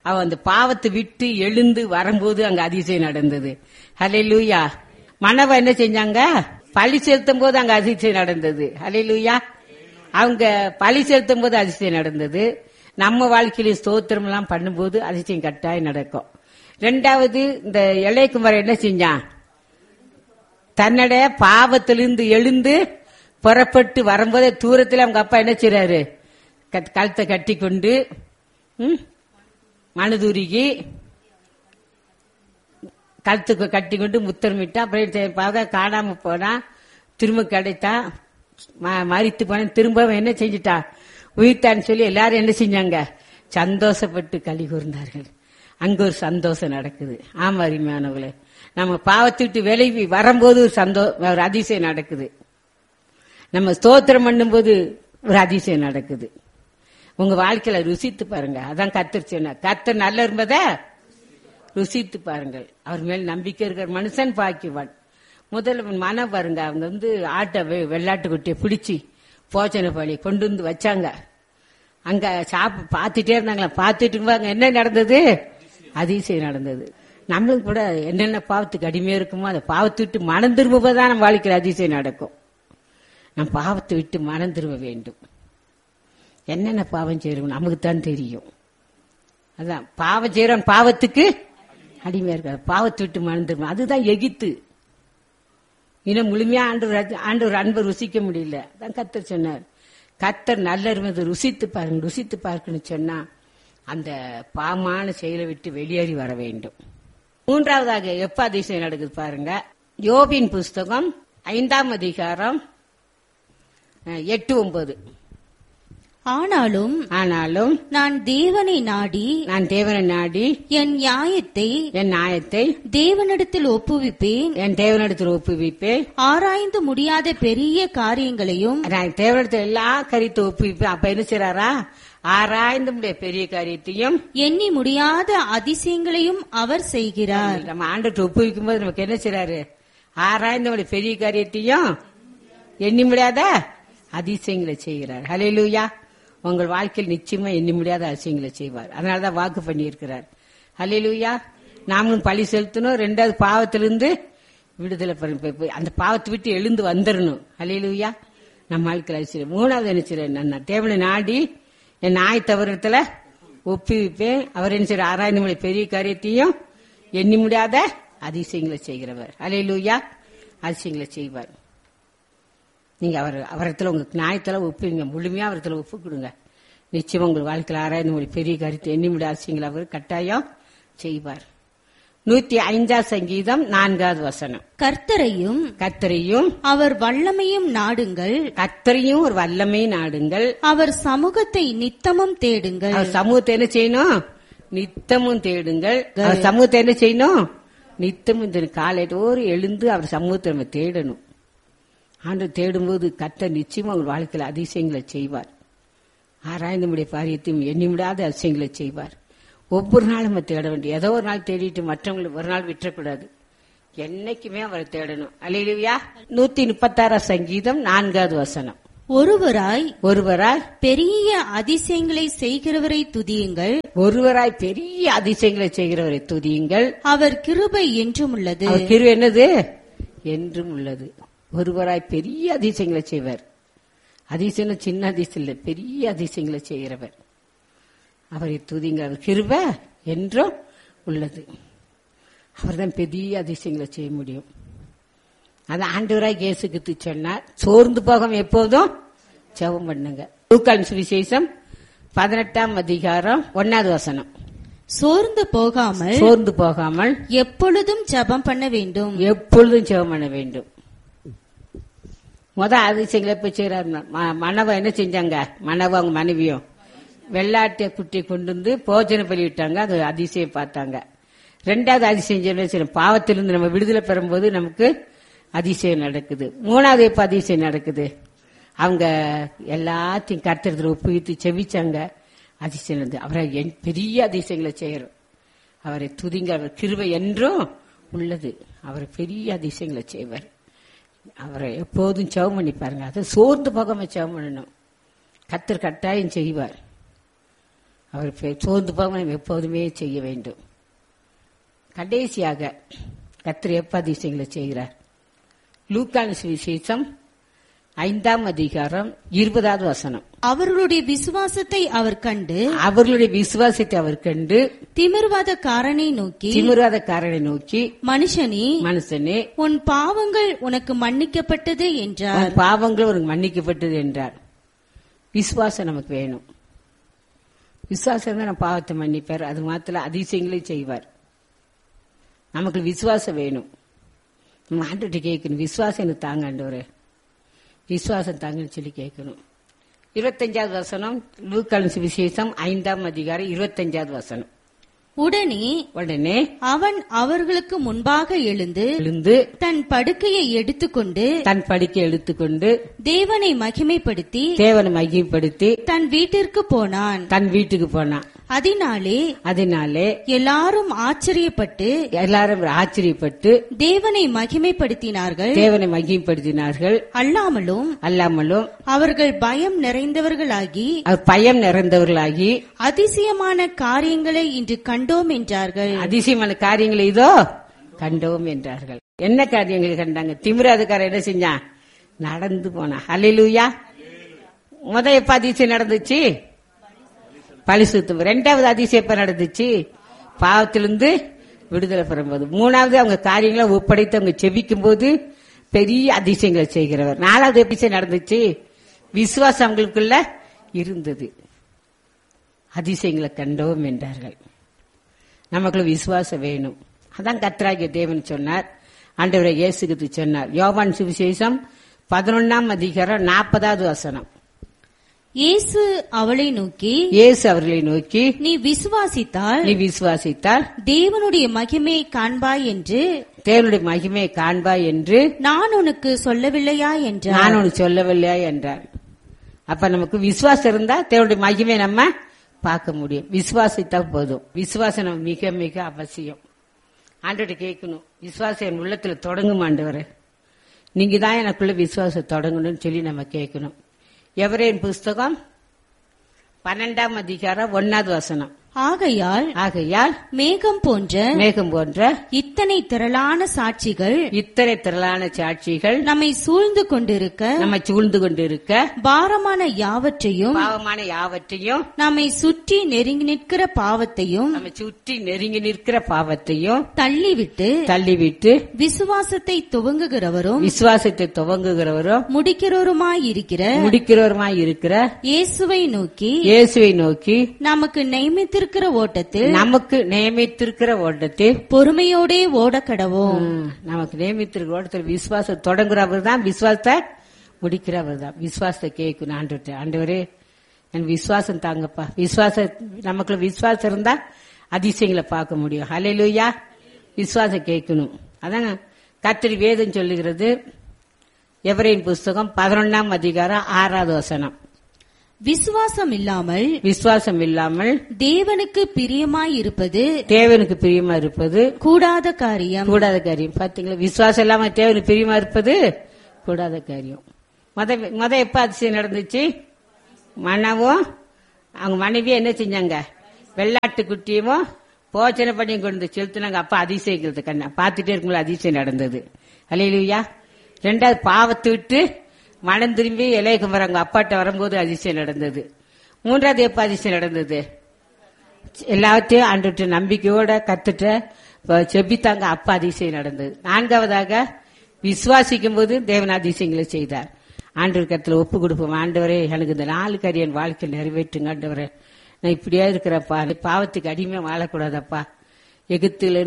அவ அந்த பாவத்தை விட்டு எழுந்து வரும்போது அங்க அதிசயம் நடந்தது ஹலே லூயா மனவ என்ன செஞ்சாங்க பழி செலுத்தும் போது அங்க அதிசயம் நடந்தது ஹலே லூயா அவங்க பழி செலுத்தும் போது அதிசயம் நடந்தது நம்ம வாழ்க்கையில ஸ்தோத்திரம் எல்லாம் பண்ணும்போது அதிசயம் கட்டாயம் நடக்கும் ரெண்டாவது இந்த இளையகுமார் என்ன செஞ்சான் தன்னுடைய பாவத்திலிருந்து எழுந்து புறப்பட்டு வரும்போதே தூரத்தில் அவங்க அப்பா என்ன செய்றாரு கத்- கழுத்தை கட்டி கொண்டு ம், மனதுருகி கழுத்துக்கு கட்டி கொண்டு முத்தமிட்டா அப்புறம் சரி, பார்த்தா காணாம போனா திரும்ப கிடைத்தா ம- மரித்து போன திரும்ப அவன் என்ன செஞ்சுட்டா உயிர்த்தான்னு சொல்லி எல்லாரும் என்ன செஞ்சாங்க சந்தோஷப்பட்டு களி கூர்ந்தார்கள் அங்க ஒரு சந்தோஷம் நடக்குது ஆமா அருமையானவங்களே நம்ம பாவத்தை விட்டு விலகி வரும்போது ஒரு சந்தோ ஒரு அதிசயம் நடக்குது நம்ம ஸ்தோத்திரம் பண்ணும்போது ஒரு அதிசயம் நடக்குது உங்க வாழ்க்கையில ருசித்து பாருங்க அதான் கத்தர் சொன்னார் கத்தர் நல்ல இருப்பதா ருசித்து பாருங்கள் அவர் மேல் நம்பிக்கை இருக்கிற மனுஷன் பாக்கிவான் முதல்ல மனம் பாருங்க அவங்க வந்து ஆட்டை வெ- வெள்ளாட்டு குட்டியை பிடிச்சி போச்சனை பழி கொண்டு வந்து வச்சாங்க அங்க சாப்பு பார்த்துட்டே இருந்தாங்களா பார்த்துட்டு இருக்கும்போது அங்க என்ன நடந்தது அதிசயம் நடந்தது நம்மளுக்கு கூட என்னென்ன பாவத்துக்கு அடிமையா இருக்குமோ அதை பாவத்தை விட்டு மனம் திரும்பும்போதுதான் நம்ம வாழ்க்கையில் அதிசயம் நடக்கும் நம் பாவத்தை விட்டு மனம் திரும்ப வேண்டும் என்னென்ன பாவம் செய்யறோம் நமக்கு தான் தெரியும் அதான் பாவம் செய்யறோம் பாவத்துக்கு அடிமையா இருக்காது பாவத்தை விட்டு மனம் திரும்ப அதுதான் எகித்து இன்னும் முழுமையா ஆண்டு ஆண்டவர் அன்பை ருசிக்க முடியல அதான் கத்தர் சொன்னார் கத்தர் நல்ல இருந்தது ருசித்து பாருங்க ருசித்து பார்க்கணும்னு சொன்னா அந்த பாவமான செயலை விட்டு வெளியேறி வர வேண்டும் மூன்றாவதாக எப்ப அதிசயம் நடக்குது பாருங்க யோபின் புஸ்தகம் ஐந்தாம் அதிகாரம் அஹ், எட்டு ஒன்பது ஆனாலும் ஆனாலும் நான் தேவனை நாடி நான் தேவனை நாடி என் நியாயத்தை என் நியாயத்தை தேவனிடத்தில் ஒப்புவிப்பேன் என் தேவனிடத்தில் ஒப்புவிப்பேன் ஆராய்ந்து முடியாத பெரிய காரியங்களையும் நான் தேவனிடத்தில் எல்லா கரியத்தை ஒப்புவிப்பேன் அப்ப என்ன செய்றாரா ஆராய்ந்து முடிய பெரிய காரியத்தையும் எண்ணி முடியாத அதிசயங்களையும் அவர் செய்கிறார் நம்ம ஆண்டுட்டு ஒப்புவிக்கும் போது நமக்கு என்ன செய்றாரு ஆராய்ந்து முடிய பெரிய காரியத்தையும் எண்ணி முடியாத அதிசயங்களை செய்கிறார் ஹalleluya உங்கள் வாழ்க்கையில் நிச்சயமா எண்ணி முடியாத அதிசயங்களை செய்வார் அதனாலதான் வாக்கு பண்ணியிருக்கிறார் ஹalleluya நாமளும் பழி செலுத்தணும் ரெண்டாவது பாவத்திலிருந்து விடுதலை பண்ண போய் அந்த பாவத்தை விட்டு எழுந்து வந்துடணும் ஹalleluya நம்ம வாழ்க்கையில் அதிசயம் மூணாவது என்ன செய்றார் நான் தேவனை நாடி என் நாய் தவறத்துல ஒப்புவிப்பேன் அவர் என்ன செய்யற ஆராய்ந்து மொழி பெரிய காரியத்தையும் எண்ணி முடியாத அதிசயங்களை செய்கிறவர் ஹalleluya அதிசயங்களை செய்வார் நீங்க அவர் அவரத்துல உங்க நியாயத்துல ஒப்புவீங்க முழுமையா அவரத்துல ஒப்பு கொடுங்க நிச்சயம் உங்கள் வாழ்க்கையில் ஆராய்ந்து மொழி பெரிய கருத்து எண்ணி முடியாத அதிசயங்களை அவர் கட்டாயம் செய்வார் நூத்தி ஐந்தாம் சங்கீதம் நான்காவது வசனம் கர்த்தரையும் கத்தரையும் அவர் வல்லமையும் நாடுங்கள் கத்தரையும் ஒரு வல்லமை நாடுங்கள் அவர் சமூகத்தை நித்தமும் தேடுங்கள் அவர் சமூகத்தை என்ன செய்யணும் நித்தமும் தேடுங்கள் அவர் சமூகத்தை என்ன செய்யணும் நித்தமும் தேடு காலையோடு எழுந்து அவர் சமூகத்தை நம்ம தேடணும் ஆண்டு தேடும்போது கத்த நிச்சயமா உங்கள் வாழ்க்கையில் அதிசயங்களை செய்வார் ஆராய்ந்து முடிய பாரியத்தையும் எண்ணி முடியாத அதிசயங்களை செய்வார் ஒவ்வொரு நாளும் நம்ம தேட வேண்டும் ஏதோ ஒரு நாள் தேடிட்டு மற்றவங்களை ஒரு நாள் விட்டுறக்கூடாது என்னைக்குமே அவரை தேடணும் அல்லையா நூத்தி முப்பத்தாறாம் சங்கீதம் நான்காவது வசனம் ஒருவராய் ஒருவரால் பெரிய அதிசயங்களை செய்கிறவரை துதியுங்கள் ஒருவராய் பெரிய அதிசயங்களை செய்கிறவரை துதியுங்கள் அவர் கிருபை என்றும் உள்ளது அவர் கிரு என்னது என்றும் உள்ளது ஒருவராய் பெரிய அதிசயங்களை செய்வார் அதிசயம் சின்ன அதிசயம் இல்லை பெரிய அதிசயங்களை செய்கிறவர் அவரை துதிங்க அவர் கிருப என்றும் உள்ளது அவர்தான் பெரிய அதிசயங்களை செய்ய முடியும் அது ஆண்டவராய் இயேசுக்கு சொன்னார் சோர்ந்து போகாம எப்போதும் ஜெபம் பண்ணுங்க லூக்கான் சுவிசேஷம் பதினெட்டாம் அதிகாரம் ஒன்னாவது வசனம் சோர்ந்து போகாமல் சோர்ந்து போகாமல் எப்பொழுதும் ஜெபம் பண்ண வேண்டும் எப்பொழுதும் ஜெபம் பண்ண வேண்டும் முத அதிசயங்களை போய் செய்யறாரு மனவ என்ன செஞ்சாங்க மனவ அவங்க மனைவியும் வெள்ளாட்டை குட்டி கொண்டு வந்து போஜனை பண்ணிவிட்டாங்க அது அதிசயம் பார்த்தாங்க ரெண்டாவது அதிசயம் செய்யணும் சரி, பாவத்திலிருந்து நம்ம விடுதலை பெறும்போது நமக்கு அதிசயம் நடக்குது மூணாவது எப்ப அதிசயம் நடக்குது அவங்க எல்லாத்தையும் கர்த்தரத்தில் ஒப்புவித்து செவிச்சாங்க அதிசயம் நடந்தது. அவரை என் பெரிய அதிசயங்களை செய்யறோம் அவரை துதிங்க அவர் கிருபை என்றும் உள்ளது அவர் பெரிய அதிசயங்களை செய்வார் அவரை எப்போதும் செவம் பண்ணி பாருங்க அதை சோர்ந்து போகாம செவம் பண்ணணும் கத்தர் கட்டாயம் செய்வார் அவர் பே- சோர்ந்து போகாம நம்ம எப்போதுமே செய்ய வேண்டும் கடைசியாக கத்திரி எப்ப அதிசயங்களை செய்கிறார் லூக்கான சுவிசேஷம் ஐந்தாம் அதிகாரம் இருபதாவது வசனம் அவர்களுடைய விசுவாசத்தை அவர் கண்டு அவர்களுடைய விசுவாசத்தை அவர் கண்டு திமிர்வாதக்காரனை நோக்கி திமிராதக்காரனை நோக்கி மனுஷனே மனுஷனே உன் பாவங்கள் உனக்கு மன்னிக்கப்பட்டது என்றார் உன் பாவங்கள் உனக்கு மன்னிக்கப்பட்டது என்றார் விசுவாசம் நமக்கு வேணும் விசுவாசம் தான் நம்ம பாவத்தை மன்னிப்பார் அது மாத்திர அதிசயங்களை செய்வார் நமக்கு விசுவாசம் வேணும் நம்ம ஆண்டுகிட்ட கேட்கணும் விசுவாசம் எனக்கு தாங்க ஆண்டவரே விசுவாசம் தாங்கன்னு சொல்லி கேட்கணும் இருபத்தஞ்சாவது வசனம் லூக்கான விசேஷம் ஐந்தாம் அதிகாரம் இருபத்தஞ்சாவது வசனம் உடனே உடனே அவன் அவர்களுக்கு முன்பாக எழுந்து எழுந்து தன் படுக்கையை எடுத்துக்கொண்டு தன் படிக்கை எடுத்துக்கொண்டு தேவனை மகிமைப்படுத்தி தேவனை மகிமைப்படுத்தி தன் வீட்டிற்கு போனான் தன் வீட்டுக்கு போனான் அதனாலே அதனாலே எல்லாரும் ஆச்சரியப்பட்டு எல்லாரும் ஆச்சரியப்பட்டு தேவனை மகிமைப்படுத்தினார்கள் தேவனை மகிமைப்படுத்தினார்கள் அல்லாமலும் அல்லாமலும் அவர்கள் பயம் நிறைந்தவர்களாகி அவர் பயம் நிறைந்தவர்களாகி அதிசயமான காரியங்களை இன்று கண்டோம் என்றார்கள் அதிசயமான காரியங்களை இதோ கண்டோம் என்றார்கள் என்ன காரியங்களை கண்டாங்க திமிராதுக்காரர் என்ன செஞ்சான் நடந்து போனா ஹalleluya முத எப்ப அதிசயம் நடந்துச்சு பரிசுத்தம் ரெண்டாவது அதிசயம் எப்ப நடந்துச்சு பாவத்திலிருந்து விடுதலை பெறும்போது மூணாவது அவங்க காரியங்களை ஒப்படைத்து அவங்க செபிக்கும் போது பெரிய அதிசயங்களை செய்கிறவர் நாலாவது எபிசோட் நடந்துச்சு விசுவாசம் அவங்களுக்குள்ள இருந்தது அதிசயங்களை கண்டோம் என்றார்கள் நமக்குள்ள விசுவாசம் வேணும் அதான் கத்ராகிய தேவன் சொன்னார் ஆண்டவரை இயேசுக்கு சொன்னார் யோவான் சுவிசேஷம் பதினொன்னாம் அதிகாரம் நாற்பதாவது வசனம் இயேசு அவளை நோக்கி இயேசு அவர்களை நோக்கி நீ விசுவாசித்தால் நீ விசுவாசித்தால் தேவனுடைய மகிமையை காண்பாய் என்று தேவனுடைய மகிமையை காண்பாய் என்று நான் உனக்கு சொல்லவில்லையா என்றார் நான் உனக்கு சொல்லவில்லையா என்றார் அப்ப நமக்கு விசுவாசம் இருந்தா தேவனுடைய மகிமையை நம்ம பார்க்க முடியும் விசுவாசித்தா போதும் விசுவாசம் நமக்கு மிக மிக அவசியம் ஆண்டோட கேட்கணும் விசுவாசம் என் உள்ளத்துல தொடங்கும் ஆண்டவரே நீங்க தான் எனக்குள்ள விசுவாசம் தொடங்கணும்னு சொல்லி நம்ம கேட்கணும் எவரேன் புஸ்தகம் பன்னெண்டாம் அதிகாரம் ஒன்னாவது வசனம் ஆகையால் ஆகையால் மேகம் போன்ற மேகம் போன்ற இத்தனை திரளான சாட்சிகள் இத்தனை திரளான சாட்சிகள் நம்மை சூழ்ந்து கொண்டிருக்க நம்மை சூழ்ந்து கொண்டிருக்க பாரமான யாவற்றையும் பாவமான யாவற்றையும் நம்மை சுற்றி நெருங்கி நிற்கிற பாவத்தையும் நம்மை சுற்றி நெருங்கி நிற்கிற பாவத்தையும் தள்ளிவிட்டு தள்ளிவிட்டு விசுவாசத்தை துவங்குகிறவரும் விசுவாசத்தை துவங்குகிறவரும் முடிக்கிறவருமாயிருக்கிற முடிக்கிறவருமாய் இருக்கிற இயேசுவை நோக்கி இயேசுவை நோக்கி நமக்கு நியமித்திருக்கிற ஓட்டத்தில் நமக்கு நியமித்திருக்கிற ஓட்டத்தில் பொறுமையோடே ஓட கடவோம் ம், நமக்கு நியமித்திருக்கிற ஓட்டத்தில் விசுவாசம் தொடங்குறவர் தான் விசுவாசத்தை முடிக்கிறவர் தான் விசுவாசத்தை கேட்கணும் ஆண்டு ஆண்டவரே என் விசுவாசம் தாங்கப்பா விசுவாச நமக்குள்ள விசுவாசம் இருந்தா அதிசயங்களை பார்க்க முடியும் ஹalleluya விசுவாசம் கேட்கணும் அதான் கத்திரி வேதம் சொல்லுகிறது எவரின் புஸ்தகம் பதினொன்னாம் அதிகாரம் ஆறாவது வசனம் விசுவாசம் இல்லாமல் விசுவாசம் இல்லாமல் தேவனுக்கு பிரியமாயிருப்பது தேவனுக்கு பிரியமா இருப்பது கூடாத காரியம் கூடாத காரியம் பாத்தீங்களா விசுவாசம் இல்லாம தேவனுக்கு பிரியமா இருப்பது கூடாத காரியம் முத முத எப்ப அதிசயம் நடந்துச்சு மனவும் அவங்க மனைவியும் என்ன செஞ்சாங்க வெள்ளாட்டு குட்டியும் போச்சனை பண்ணியும் கொண்டு வந்து செலுத்தினாங்க அப்ப அதிசயிக்கிறது கண்ணா பார்த்துட்டே இருக்கும்போது அதிசயம் நடந்தது அலையிலுயா ரெண்டாவது பாவத்தை விட்டு மனம் திரும்பி இலைய குமரங்க அப்பாட்ட வரும்போது அதிசயம் நடந்தது மூன்றாவது எப்ப அதிசயம் நடந்தது எல்லாத்தையும் ஆண்டுட்டு நம்பிக்கையோட கத்துட்ட இப்ப செபித்தாங்க அப்ப அதிசயம் நடந்தது நான்காவதாக விசுவாசிக்கும் போது தேவன் அதிசயங்களை செய்தார் ஆண்டவர் கருத்துல ஒப்பு கொடுப்போம் ஆண்டவரே எனக்கு இந்த நாலு கரியன் வாழ்க்கை நிறைவேற்றுங்க ஆண்டவரே நான் இப்படியே இருக்கிறப்பா பாவத்துக்கு அடிமையா வாழக்கூடாதப்பா எகிப்தில